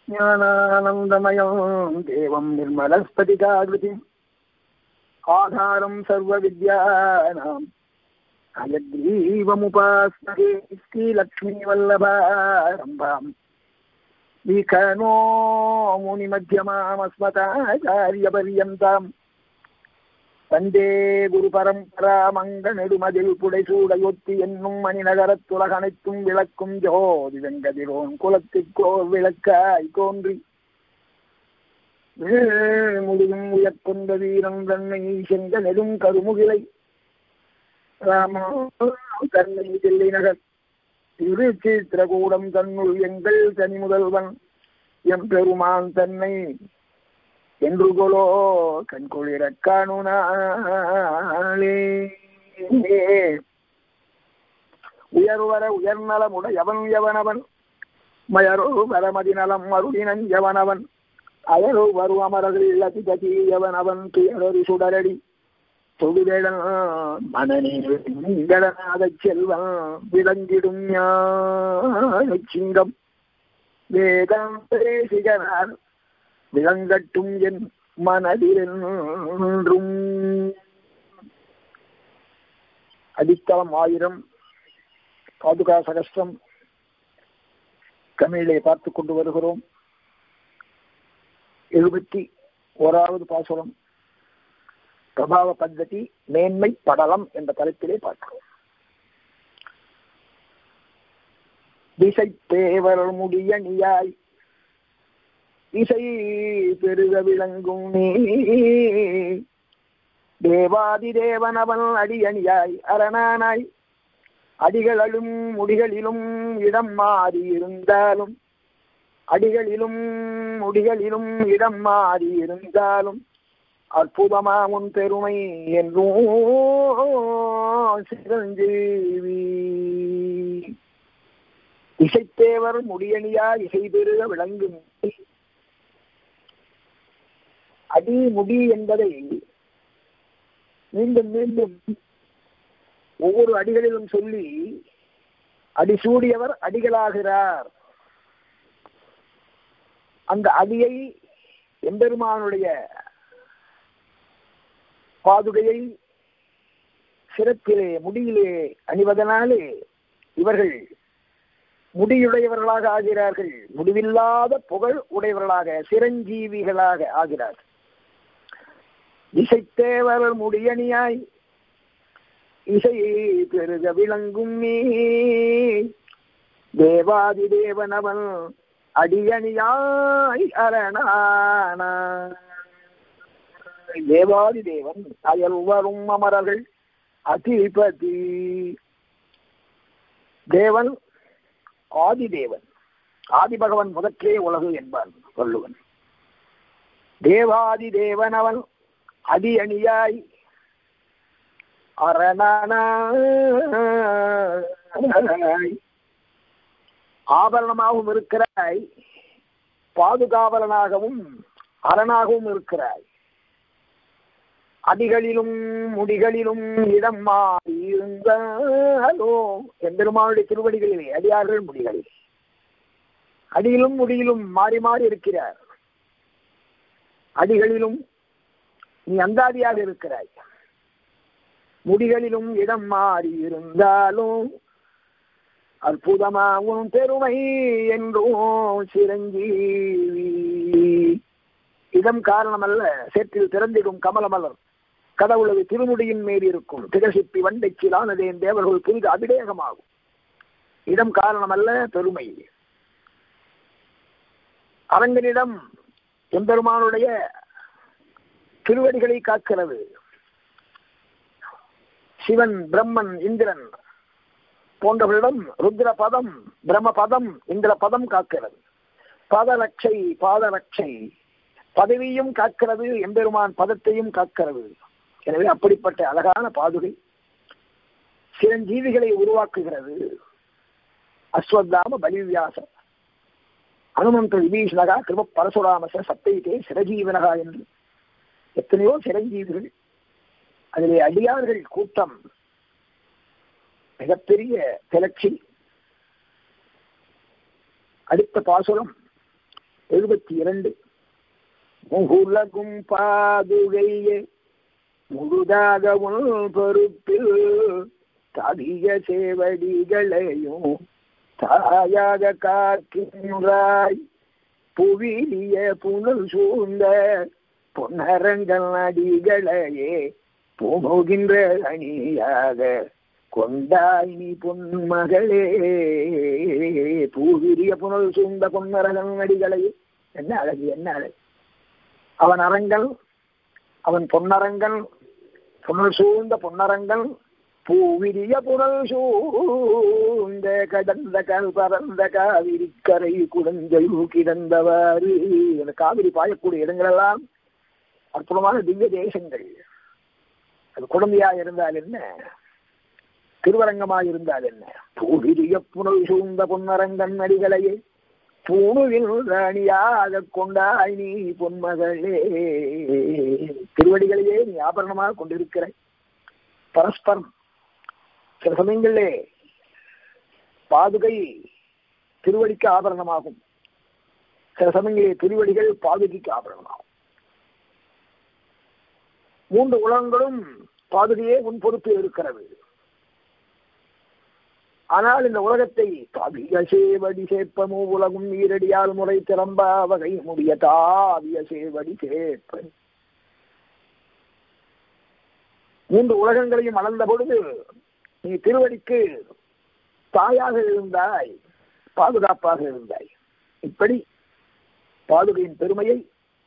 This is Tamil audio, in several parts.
ज्ञानानन्दमयम् देवं निर्मलस्फटिकाकृतिम् आधारं सर्वविद्यानाम् अयग्रीवमुपास्महे श्रीलक्ष्मीवल्लभारम्भाम् विखनो मुनिमध्यमामस्मताचार्यपर्यन्ताम् வந்தே குரு பரம்பரா மங்க நெடுமதில் புடைசூடையொத்தி என்னும் மணிநகரத்துலகனைத்தும் விளக்கும் ஜோதி வெங்கதிரோன் குலத்திற்கோர் விளக்காய் தோன்றி முழுதும் உயர்கொண்ட வீரன் தன்னை சென்ற நெடும் கருமுகிலை ராமா தன்னை தில்லை நகர் திருச்சித்திரகூடம் தன்னுள் எங்கள் தனி முதல்வன் எம் பெருமான் தன்னை என்று கொலோ கண்குளிர காணுனாளே உயர்வர உயர்நலம் எவன் எவனவன் மயரோ வரமதிநலம் அருளினன் எவனவன் அயரோ வரு அமரர்கள் அதிகதி எவனவன் துயரொரு சுடரடி தொடுவேடன் மனநீங்கடநாத செல்வன் விளங்கிடும் ஞான சிங்கம் வேதம் பேசுகிறார் விளங்கட்டும் என் மனதிலும் அடித்தளம் ஆயிரம் பாதுகா சகஸ்டம் தமிழிலே பார்த்து கொண்டு வருகிறோம் எழுபத்தி ஓராவது பாசுரம் பிரபாவ பద్ధதி மேன்மை படலம் என்ற தலைப்பிலே பார்க்கிறோம் திசை தேவர் முடியணியாய் இசை பெருக விளங்கும் நீ தேவாதி தேவனவன் அடியணியாய் அரணானாய் அடிகளும் முடிகளிலும் இடம் மாறி இருந்தாலும் அடிகளிலும் முடிகளிலும் இடம் மாறி இருந்தாலும் அற்புதமா உன் பெருமை என்றும் சிரஞ்சீவி இசைத்தேவர் முடியணியா இசை பெருக விளங்கும் அடி முடி என்பதை மீண்டும் மீண்டும் ஒவ்வொரு அடிகளிலும் சொல்லி அடிசூடியவர் அடிகளாகிறார் அந்த அடியை எம்பெருமானுடைய பாதுகையை சிறப்பிலே முடியிலே அணிவதனாலே இவர்கள் முடியுடையவர்களாக ஆகிறார்கள் முடிவில்லாத புகழ் உடையவர்களாக சிரஞ்சீவிகளாக ஆகிறார்கள் இசைத்தேவர் முடியணியாய் இசை பெருக விளங்கும் நீ தேவாதி தேவனவன் அடியணியாய் அரணான தேவாதி தேவன் அயல் வரும் அமரர்கள் அதிபதி தேவன் ஆதி தேவன் ஆதி பகவன் முதற்றே உலகு என்பான் வள்ளுவன் தேவாதி தேவனவன் அடி அணியாய் அரணாய் ஆபரணமாகவும் இருக்கிறாய் பாதுகாவலனாகவும் அரணாகவும் இருக்கிறாய் அடிகளிலும் முடிகளிலும் இடம் மாறி இருந்தாலோ எம்பெருமானுடைய திருவடிகளிலே அடியார்கள் முடிகளில் அடியிலும் முடியிலும் மாறி மாறி இருக்கிறார் அடிகளிலும் நீ அந்தாதியாக இருக்கிறாய் முடிகளிலும் இடம் மாறி இருந்தாலும் அற்புதமாகும் பெருமை என்றும் சிரஞ்சீவி இதம் காரணமல்ல சேற்றில் திறந்திடும் கமலமலர் கடவுளது திருமுடியின் மேல் இருக்கும் திகசிப்பி வண்டைச்சிலானதேன் தேவர்கள் புரித அபிடேகமாகும் இடம் காரணமல்ல பெருமை அரங்கனிடம் எம்பெருமானுடைய திருவடிகளை காக்கிறது சிவன் பிரம்மன் இந்திரன் போன்றவர்களிடம் ருத்ர பதம் பிரம்ம பதம் இந்திர பதம் காக்கிறது பதரட்சை பாதரட்சை பதவியும் காக்கிறது எம்பெருமான் பதத்தையும் காக்கிறது எனவே அப்படிப்பட்ட அழகான பாதுகை சிரஞ்சீவிகளை உருவாக்குகிறது அஸ்வத்தாம பலிவியாச அனுமந்த விபீஷணகா கிருப பரசுராமச சத்தைத்தே சிரஜீவனகா என்று எத்தனையோ சிரஞ்சீவிகள் அதிலே அடியார்கள் கூட்டம் மிகப்பெரிய கிளர்ச்சி அடுத்த பாசுரம் எழுபத்தி இரண்டு முகுலகும் பாதுகையே முழுதாக உன் பொறுப்பில் தவிய சேவடிகளையும் தாயாக காக்கின்றாய் புவிலிய புனல் சூழ்ந்த பொன்னரங்கள் அடிகளையே போகின்ற அணியாக கொண்டாய் நீ பொன்மகளே பூவிரிய புனல் சூழ்ந்த பொன்னரகன் அடிகளையே என்ன அழகு என்ன அழகு அவன் அரங்கன் அவன் பொன்னரங்கன் புனல் சூழ்ந்த பொன்னரங்கன் பூவிரிய புனல் சூழ்ந்த கடந்த கல் பறந்த காவிரி கரை குழந்தையு கிடந்தவாறு அந்த காவிரி பாயக்கூடிய இடங்களெல்லாம் அற்புதமான திவ்ய தேசங்கள் அது குழந்தையா இருந்தால் என்ன திருவரங்கமாக இருந்தால் என்ன பூவிரிய புனல் சூழ்ந்த பொன்னரங்கன் அடிகளையே பூணுவில் ராணியாக கொண்டாய் நீ பொன்மகளே திருவடிகளையே நீ ஆபரணமாக கொண்டிருக்கிற பரஸ்பரம் சில சமயங்களிலே பாதுகை திருவடிக்கு ஆபரணமாகும் சில சமயங்களிலே திருவடிகள் பாதுகைக்கு ஆபரணமாகும் மூன்று உலகங்களும் பாதுகையே உன் பொறுப்பில் இருக்கிறது ஆனால் இந்த உலகத்தை காவிய சேவடி சேப்பமோ உலகும் நீரடியால் முறை திறம்பா வகை முடிய தாவிய சேவடி சேப்ப மூன்று உலகங்களையும் அளந்த பொழுது நீ திருவடிக்கு தாயாக இருந்தாய் பாதுகாப்பாக இருந்தாய் இப்படி பாதுகையின் பெருமையை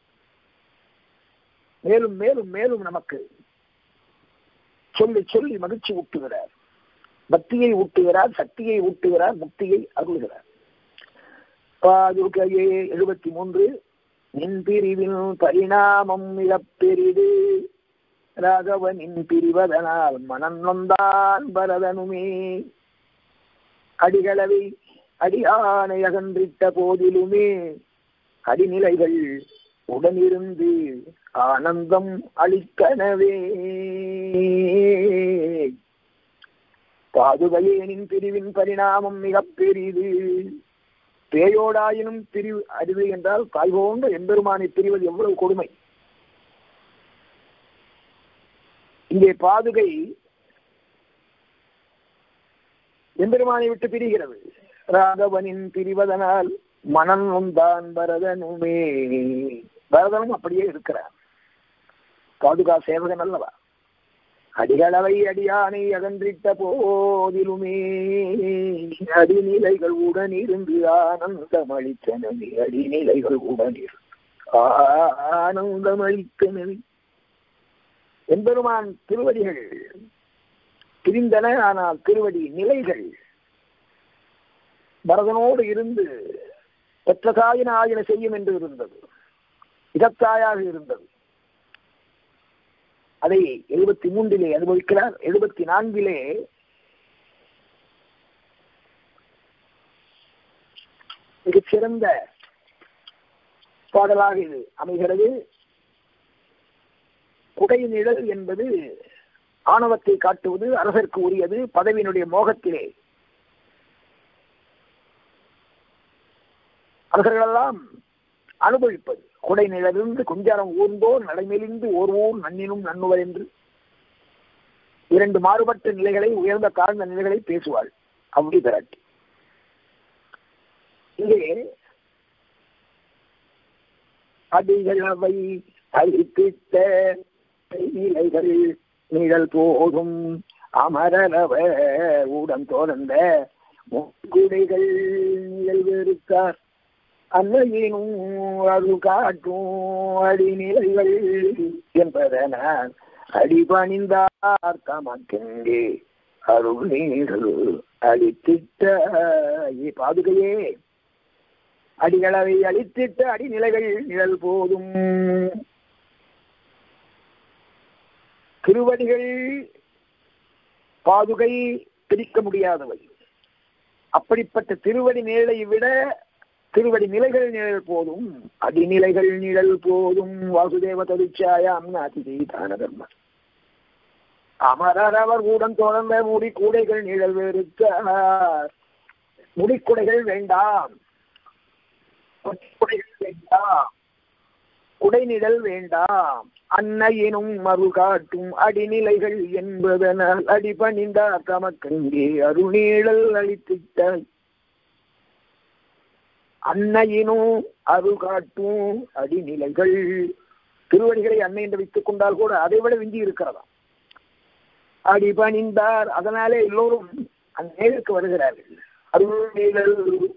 மேலும் மேலும் மேலும் நமக்கு சொல்லி சொல்லி மகிழ்ச்சி ஊட்டுகிறார் பக்தியை ஊட்டுகிறார் சக்தியை ஊட்டுகிறார் முக்தியை அருள்கிறார் பாதுகையே எழுபத்தி மூன்று நின் பிரிவின் பரிணாமம் மிகப்பெரிது ராகவனின் பிரிவதனால் மனம் நொந்தான் பரதனுமே அடிகளவை அடியானை அகன்றிட்ட போதிலுமே அடிநிலைகள் உடனிருந்து ஆனந்தம் அளிக்கனவே பாதுகையேனின் பிரிவின் பரிணாமம் மிகப் பெரிது பேயோடாயினும் பிரிவு அறிவு என்றால் தாய் போன்ற எம்பெருமானை பிரிவது எவ்வளவு கொடுமை இங்கே பாதுகை எம்பெருமானை விட்டு பிரிகிறது ராகவனின் பிரிவதனால் மனம் நொந்தான் பரதனுமே பரதனும் அப்படியே இருக்கிறார் பாதுகா சேவகன் அல்லவா அடிகளவை அடியானை அகன்றிட்ட போதிலுமே அடிநிலைகள் உடனிருந்து ஆனந்தம் அளித்தனவே அடிநிலைகள் உடனிரு ஆனந்தம் அளித்தனவே எம்பெருமான் திருவடிகள் பிரிந்தன ஆனால் திருவடி நிலைகள் பரதனோடு இருந்து பெற்ற தாயின ஆயின செய்யும் என்று இருந்தது இதத்தாயாக இருந்தது அதை எழுபத்தி மூன்றிலே அனுபவிக்கிறார் எழுபத்தி நான்கிலே மிகச் சிறந்த பாடலாக இது அமைகிறது குடை நிழல் என்பது ஆணவத்தை காட்டுவது அரசருக்கு உரியது பதவியினுடைய மோகத்திலே அவர்களெல்லாம் அனுபவிப்பது குடை நிழலிருந்து குஞ்சாரம் ஊர்ந்தோர் நடைமெலிந்து ஓர் ஊர் நன்னினும் நன்னுவர் என்று இரண்டு மாறுபட்ட நிலைகளை உயர்ந்த தாழ்ந்த நிலைகளை பேசுவாள் அப்படி பிராட்டி இங்கே அடிகளவை அழித்திட்ட நிலைகள் நிழல் போதும் அமரரவ ஊடம் தோறந்த முக்குடைகள் நிழல் வெறுத்தார் அன்னையினும் அருள் காட்டும் அடிநிலைகள் என்பதனால் அடிபணிந்தார் தமக்கெங்கே அருள் நீர்கள் அழித்திட்ட பாதுகையே அடிகளவை அழித்திட்ட அடிநிலைகள் நிழல் போதும் திருவடிகள் பாதுகை பிரிக்க முடியாதவை அப்படிப்பட்ட திருவடி நிழலை விட திருவடி நிலைகள் நிழல் போதும் அடிநிலைகள் நிழல் போதும் வாசுதேவ தருச்சாயாம் நாதி தான தர்மர் அமரர் அவர் கூடம் தொடர்ந்த முடி கூடைகள் நிழல் வெறுத்தார் முடிக்குடைகள் வேண்டாம் குடைகள் குடைநிழல் வேண்டாம் அன்னையினும் மறு காட்டும் அடிநிலைகள் என்பதனால் அடிபணிந்தார் தமக்கங்கே அருநீழல் அளித்திட்டாய் அன்னையினும் அரு காட்டும் அடிநிலைகள் திருவடிகளை அன்னை என்று வைத்துக் கொண்டால் கூட அதை விட விஞ்சி இருக்கிறதா அடிபணிந்தார் அதனாலே எல்லோரும் அந்த நேருக்கு வருகிறார்கள் அருள்நீழல்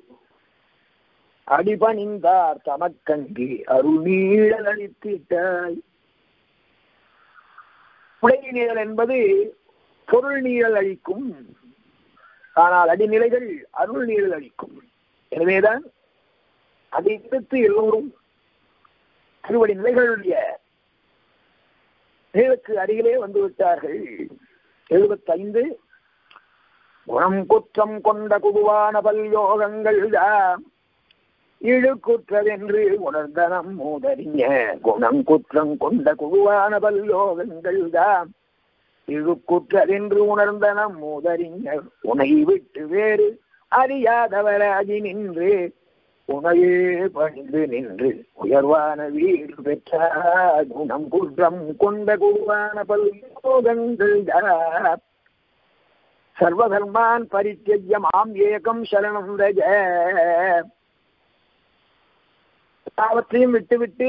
அடிபணிந்தார் தமக்கங்கி அருள்நீழல் அளித்திட்டாய் புலை நீழல் என்பது பொருள் நீழல் அளிக்கும் ஆனால் அடிநிலைகள் அருள் நீழல் அளிக்கும் எனவேதான் அதை எடுத்து எல்லோரும் திருவடி நிலைகளுடைய நிழலுக்கு அருகிலே வந்து விட்டார்கள் எழுபத்தைந்து குணம் குற்றம் கொண்ட குருவான பல்யோகங்கள் தாம் இழுக்குற்றதென்று உணர்ந்தனம் மூதறிஞ குணம் குற்றம் கொண்ட குருவான பல்யோகங்கள் தாம் இழுக்குற்றதென்று உணர்ந்தனம் மூதறிஞர் உனை விட்டு வேறு அறியாதவராகி நின்று உனையே பணிந்து நின்று உயர்வான வீடு பெற்றார் குணம் குற்றம் கொண்ட குருவான பல்யோகங்கள் தாம் சர்வதர்மான் பரித்தியஜ்ய மாம் ஏகம் சரணம் ரஜ எல்லாவற்றையும் விட்டுவிட்டு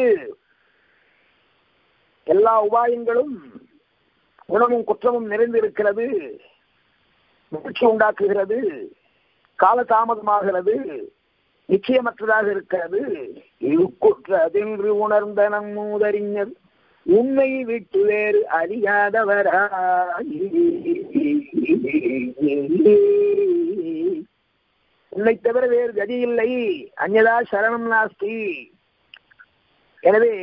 எல்லா உபாயங்களும் குணமும் குற்றமும் நிறைந்திருக்கிறது மகிழ்ச்சி உண்டாக்குகிறது காலதாமதமாகிறது நிச்சயமற்றதாக இருக்கிறது இழுக்குற்றதென்று உணர்ந்த நம்மூதறிஞர் உண்மை விட்டு வேறு அறியாதவராய் உன்னை தவிர வேறு கதி இல்லை அந்நதா சரணம் நாஸ்தி எனவே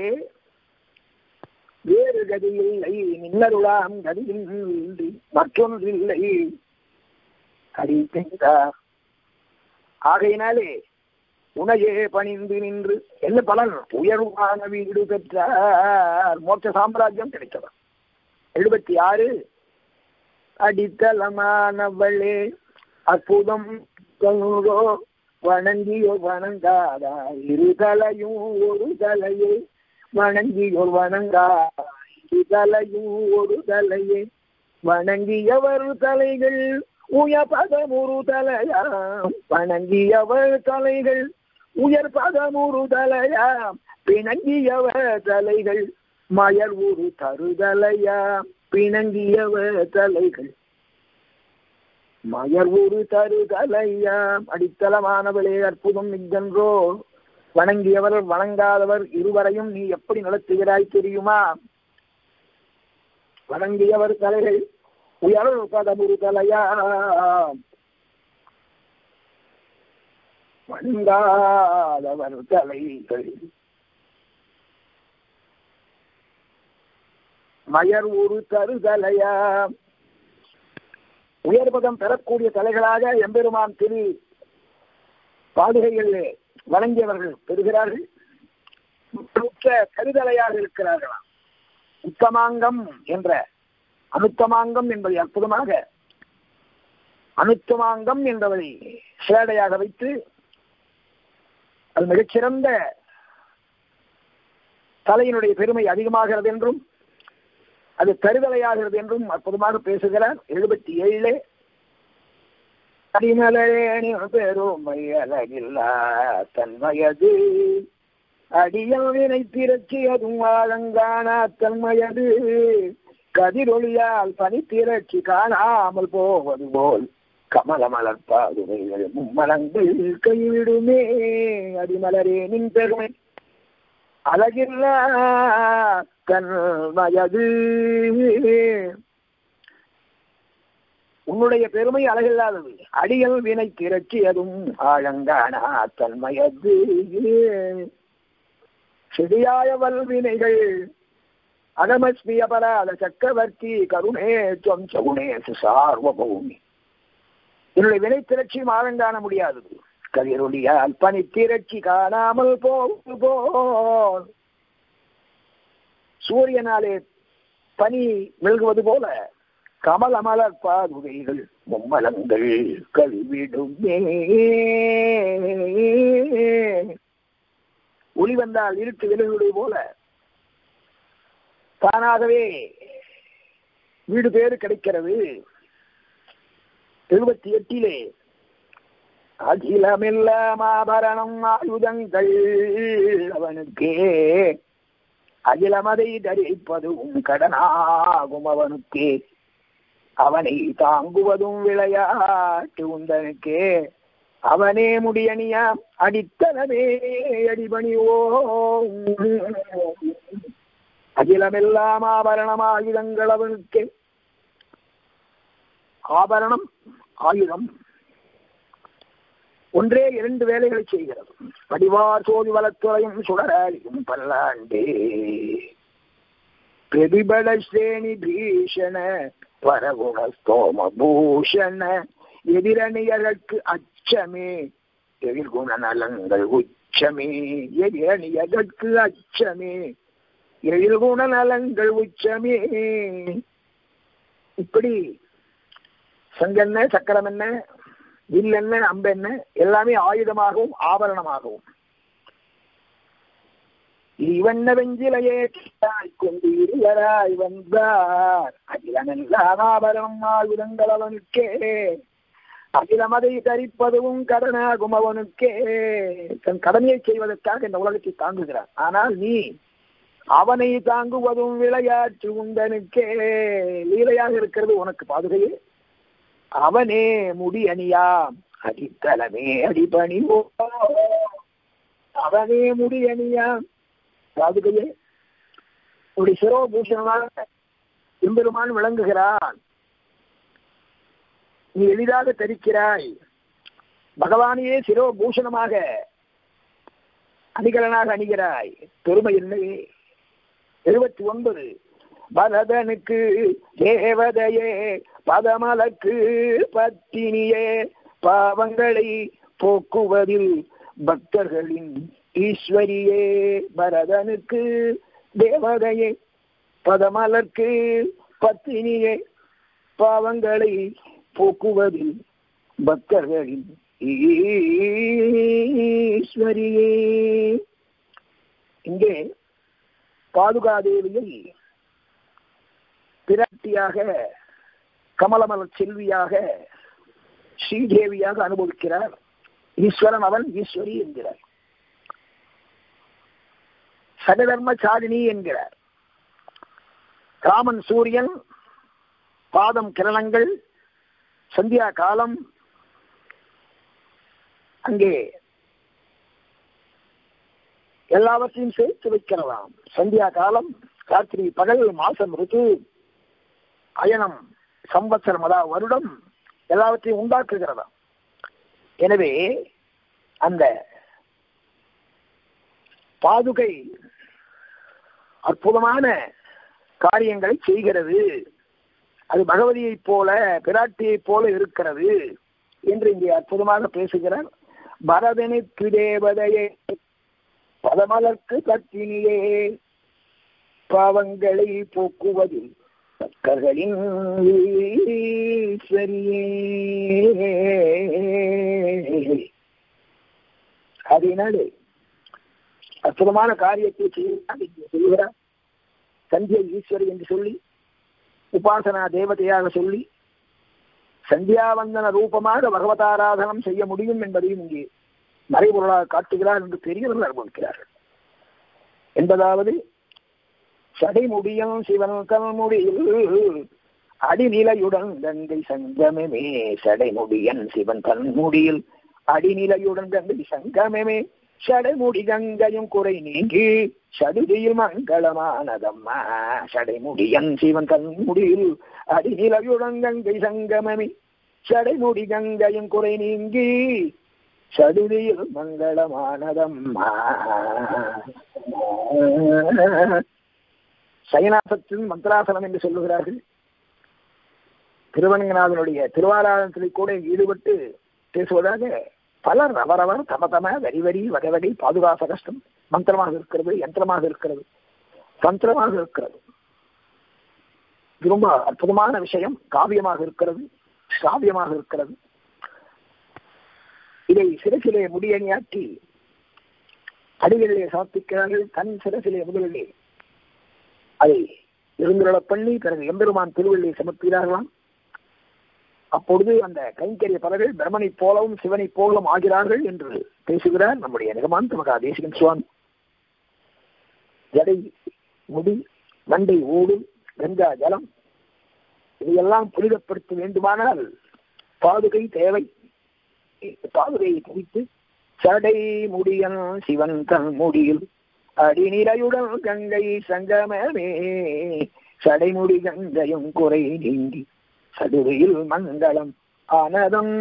வேறு கதி இல்லை நின்னருளாம் கதியின்றி மற்றொன்றில்லை அறிந்தார் ஆகையினாலே உனையே பணிந்து நின்று என்ன பலன் உயர்வான வீடு பெற்றார் மோட்ச சாம்ராஜ்யம் கிடைத்தவர் எழுபத்தி ஆறு அடித்தளமானவளே அற்புதம் கண்ணுதோ வணங்கியோ வணங்காதா இரு தலையும் ஒரு தலையே வணங்கியோ வணங்கா இரு தலையும் ஒரு தலையே வணங்கியவர் தலைகள் உயர் பதமுரு தலையாம் வணங்கியவர் தலைகள் உயர் பதமுரு தலையாம் பிணங்கியவர் தலைகள் மயர் ஒரு தருதலையாம் பிணங்கியவர் தலைகள் மயர் ஒரு தருதலையாம் அடித்தளமானவளே அற்புதம் மிக்கன்றோ வணங்கியவர் வணங்காதவர் இருவரையும் நீ எப்படி நடத்துகிறாய் தெரியுமா வணங்கியவர் தலைகள் உயர் பதமுரு தலையா வணங்காதவர் தலைகள் மயர் ஒரு தருதலையா உயர்பதம் பெறக்கூடிய தலைகளாக எம்பெருமான் திரு பாதுகைகளிலே வழங்கியவர்கள் பெறுகிறார்கள் முற்ற கருதலையாக இருக்கிறார்களாம் உத்தமாங்கம் என்ற அனுத்தமாங்கம் என்பதை அற்புதமாக அனுத்தமாங்கம் என்பதை சேடையாக வைத்து அது மிகச்சிறந்த தலையினுடைய பெருமை அதிகமாகிறது என்றும் அது தருதலையாகிறது என்றும் அற்புதமாக பேசுகிறார் எழுபத்தி ஏழு அடிமலையணி பெருமை அழகில்லா தன்மையது அடியல் வினை திரட்சி அதுவும் ஆழங்கானா தன்மையது கதிரொளியால் பனி திரட்சி காணாமல் போவது போல் கமல மலர்பாதுமைகள் மும்மலங்கள் கைவிடுமே அடிமலரே நின் பெருமை அழகில்ல தன்மயது உன்னுடைய பெருமை அழகில்லாதது அடியல் வினை திரட்சியதும் ஆழங்கானா தன்மயது செடியாய வல்வினைகள் அகமஸ்மி அபராத சக்கரவர்த்தி கருணே தொம் சகுணேசு சார்வபௌமி என்னுடைய வினை திரட்சியும் ஆழங்காண முடியாதது கதிரொலியால் பனி திரட்சி காணாமல் போவது போல் சூரியனாலே பனி மெழுகுவது போல கமல மலர் பாதுகைகள் மும்மலங்கள் கழுவிடுமே ஒளி வந்தால் இருட்டு விலகுவது போல தானாகவே வீடு பேரு கிடைக்கிறது எழுபத்தி எட்டிலே அகிலமெல்லாம் ஆபரணம் ஆயுதங்கள் அவனுக்கே அகிலமதை தரிப்பதும் கடனாகும் அவனுக்கே அவனை தாங்குவதும் விளையாட்டு உந்தனுக்கே அவனே முடியணியா அடித்தனமே அடிபணிவோ அகிலமெல்லாம் ஆபரணம் ஆயுதங்கள் அவனுக்கே ஆபரணம் ஆயுதம் ஒன்றே இரண்டு வேலைகளை செய்கிறது படிவார் சோதி வளத்துறையும் சுடராளியும் பல்லாண்டே பிரதிபல ஸ்ரேணி பீஷண பரகுண ஸ்தோம பூஷண எதிரணியர்களுக்கு அச்சமே எதிர்குண நலங்கள் உச்சமே எதிரணியர்களுக்கு அச்சமே எதிர்குண நலங்கள் உச்சமே இப்படி சங்கென்ன சக்கரம் என்ன வில் என்ன அம்பு என்ன எல்லாமே ஆயுதமாகவும் ஆபரணமாகவும் இவண்ண வெஞ்சிலையே கொண்டு இருவராய் வந்தார் அகிலமெல்லாம் ஆபரணம் ஆயுதங்கள் அவனுக்கே அகிலம் அதை தரிப்பதும் கடனாகும் அவனுக்கே தன் கடமையை செய்வதற்காக இந்த உலகத்தை தாங்குகிறார் ஆனால் நீ அவனை தாங்குவதும் விளையாட்டு உண்டனுக்கே லீலையாக இருக்கிறது உனக்கு பாதுகையே அவனே முடி அணியாம் அடித்தலமே அடிபணிவோ அவனே முடி அணியாம் பாதுகையே ஒரு சிரோபூஷணமாக எம்பெருமான் விளங்குகிறான் நீ எளிதாக தரிக்கிறாய் பகவானையே சிரோபூஷணமாக அணிகலனாக அணிகிறாய் பெருமை இல்லையே எழுபத்தி ஒன்பது பரதனுக்கு தேவதையே பதமலக்கு பத்தினியே பாவங்களை போக்குவதில் பக்தர்களின் ஈஸ்வரியே பரதனுக்கு தேவதையே பதமலர்க்கு பத்தினியே பாவங்களை போக்குவதில் பக்தர்களின் ஈஸ்வரியே இங்கே பாதுகாதேவியை பிராட்டியாக கமலமலர் செல்வியாக ஸ்ரீதேவியாக அனுபவிக்கிறார் ஈஸ்வரன் அவன் ஈஸ்வரி என்கிறார் சகதர்ம சாலினி என்கிறார் ராமன் சூரியன் பாதம் கிரணங்கள் சந்தியா காலம் அங்கே எல்லாவற்றையும் சேர்த்து வைக்கிறதாம் சந்தியா காலம் ராத்திரி பகல் மாசம் ருத்து அயனம் சம்பத்சரம் அதாவது வருடம் எல்லாவற்றையும் உண்டாக்குகிறதாம் எனவே அந்த பாதுகை அற்புதமான காரியங்களை செய்கிறது அது பகவதியைப் போல பிராட்டியைப் போல இருக்கிறது என்று இங்கே அற்புதமாக பேசுகிறார் பரதனுக்கு தேவதையே பதமலர்க்கு பத்தினியே பாவங்களை போக்குவதில் பக்தர்களின் ஈஸ்வரியே அதனாலே அற்புதமான காரியத்தை செய்ய சொல்கிறார் சந்தியை ஈஸ்வரி என்று சொல்லி உபாசனா தேவதையாக சொல்லி சந்தியாவந்தன ரூபமாக பகவதாராதனம் செய்ய முடியும் என்பதையும் இங்கே மறைபொருளாக காட்டுகிறார் என்று பெரியவர்கள் அனுபவிக்கிறார்கள் என்பதாவது சடைமுடியும் சிவன் கல்முடியில் அடிநிலையுடன் கங்கை சங்கமே சடைமுடியன் சிவன் கல்முடியில் அடிநிலையுடன் கங்கை சங்கமே சடைமுடி கங்கையும் குறை நீங்கி சடுதியில் மங்களமானதம்மா சடைமுடியன் சிவன் கல்முடியில் அடிநிலையுடன் கங்கை சங்கமமே சடைமுடி கங்கையும் குறை நீங்கி சடுதியில் மங்களமானதம்மா சயனாசத்தின் மந்திராசனம் என்று சொல்லுகிறார்கள் திருவனங்கநாதனுடைய திருவாராதனத்தில் கூட ஈடுபட்டு பேசுவதாக பலர் அவரவர் தம தம வரி வரி வகை வகை பாதுகாச கஷ்டம் மந்திரமாக இருக்கிறது யந்திரமாக இருக்கிறது தந்திரமாக இருக்கிறது இது ரொம்ப அற்புதமான விஷயம் காவியமாக இருக்கிறது காவியமாக இருக்கிறது இதை சிறசிலே முடியணியாற்றி அடிகளிலே சமர்ப்பிக்கிறார்கள் தன் சிறசிலே முதலிலே அதை இருந்துருளப் பண்ணி பிறகு எம்பெருமான் திருவள்ளியை சமர்ப்பிக்கிறார்களாம் அப்பொழுது அந்த கைங்கரிய பலர்கள் பிரம்மனைப் போலவும் சிவனைப் போலவும் ஆகிறார்கள் என்று பேசுகிறார் நம்முடைய நிகமாந்த மகா தேசிகன் சுவாமி ஜடை முடி மண்டை ஓடு கங்கா ஜலம் இதையெல்லாம் புனிதப்படுத்த வேண்டுமானால் பாதுகை தேவை பாதுகையை குறித்து சடை முடியன் சிவன் தன் முடியில் அடிநிலையுடன் கங்கை சங்கமமே சடைமுடி கங்கையும் குறை நீங்கி சதுரையில் மங்களம் ஆனதம்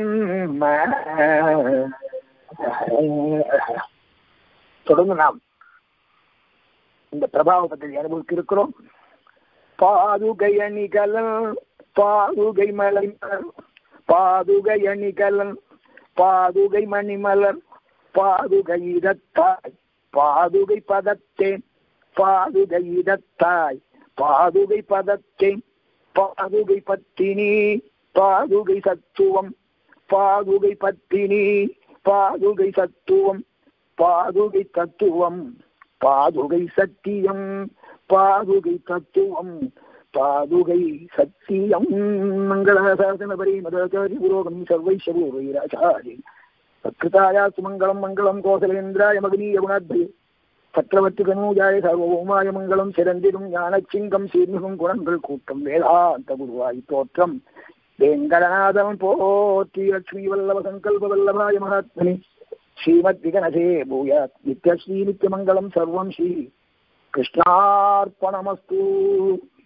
தொடர்ந்து நாம் இந்த பிரபாவ பற்றி அனுபவிக்க இருக்கிறோம் பாதுகை அணிகலன் பாதுகை மலை பாதுகை அணிகலன் பாதுகை மணிமலர் பாதுகை இதத்தாய் பாதுகை பதத்தேன் பாதுகை இதத்தாய் பாதுகை பதத்தேன் பாதுகை பத்தினி பாதுகை சத்துவம் பாதுகை பத்தினி பாதுகை சத்துவம் பாதுகை தத்துவம் பாதுகை சத்தியம் பாதுகை தத்துவம் பாதுகை சத்தியம் மங்களசாசன பரி மதாச்சாரி புரோகம் சர்வைஷபூர்வைராச்சாரி சத்கிருதாயா சுமங்கலம் மங்களம் கோசலேந்திராய மகனீய குணாத்பய சக்கரவர்த்தி கனூஜாய சர்வபௌமாய மங்களம் சிறந்திடும் ஞானச்சிங்கம் சீர்மிகும் குணங்கள் கூட்டம் வேதாந்த குருவாய் தோற்றம் வேங்கடநாதன் போற்றி லட்சுமி வல்லவ சங்கல்ப வல்லபாய மகாத்மனி ஸ்ரீமத் விகனசே பூயாத் நித்யஸ்ரீ நித்யமங்கலம் சர்வம் ஸ்ரீ கிருஷ்ணார்ப்பணமஸ்து